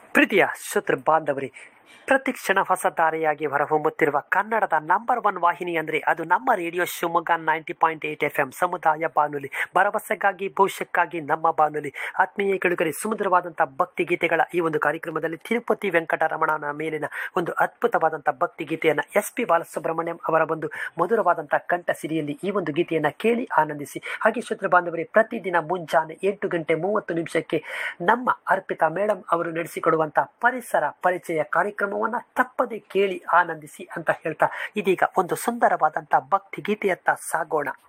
ಪ್ರೀತಿಯ ಶ್ರೋತೃ ಬಾಂಧವರೇ ಪ್ರತಿ ಕ್ಷಣ ಹೊಸ ಧಾರೆಯಾಗಿ ಹೊರಹೊಮ್ಮುತ್ತಿರುವ ಕನ್ನಡದ ನಂಬರ್ ಒನ್ ವಾಹಿನಿ ಅಂದರೆ ಅದು ನಮ್ಮ radio Shivamogga ninety point eight F M ಸಮುದಾಯ ಬಾನುಲಿ ಭರವಸೆಗಾಗಿ ಭವಿಷ್ಯಕ್ಕಾಗಿ ನಮ್ಮ ಬಾನುಲಿ ಆತ್ಮೀಯ ಕೆಳುಗರೆ ಸುಮಧುರವಾದಂಥ ಭಕ್ತಿ ಗೀತೆಗಳ ಈ ಒಂದು ಕಾರ್ಯಕ್ರಮದಲ್ಲಿ ತಿರುಪತಿ ವೆಂಕಟರಮಣನ ಮೇಲಿನ ಒಂದು ಅದ್ಭುತವಾದಂಥ ಭಕ್ತಿ ಗೀತೆಯನ್ನು ಎಸ್ ಪಿ ಬಾಲಸುಬ್ರಹ್ಮಣ್ಯಂ ಅವರ ಒಂದು ಮಧುರವಾದಂಥ ಕಂಠ ಸಿರಿಯಲ್ಲಿ ಈ ಒಂದು ಗೀತೆಯನ್ನು ಕೇಳಿ ಆನಂದಿಸಿ ಹಾಗೆ ಶ್ರೋತೃ ಬಾಂಧವರೇ ಪ್ರತಿದಿನ ಮುಂಜಾನೆ ಎಂಟು ಗಂಟೆ ಮೂವತ್ತು ನಿಮಿಷಕ್ಕೆ ನಮ್ಮ ಅರ್ಪಿತಾ ಮೇಡಮ್ ಅವರು ನಡೆಸಿಕೊಡುವಂಥ ಪರಿಸರ ಪರಿಚಯ ಕಾರ್ಯಕ್ರಮವನ್ನು ತಪ್ಪದೆ ಕೇಳಿ ಆನಂದಿಸಿ ಅಂತ ಹೇಳ್ತಾ ಇದೀಗ ಒಂದು ಸುಂದರವಾದಂಥ ಭಕ್ತಿ ಗೀತೆಯತ್ತ ಸಾಗೋಣ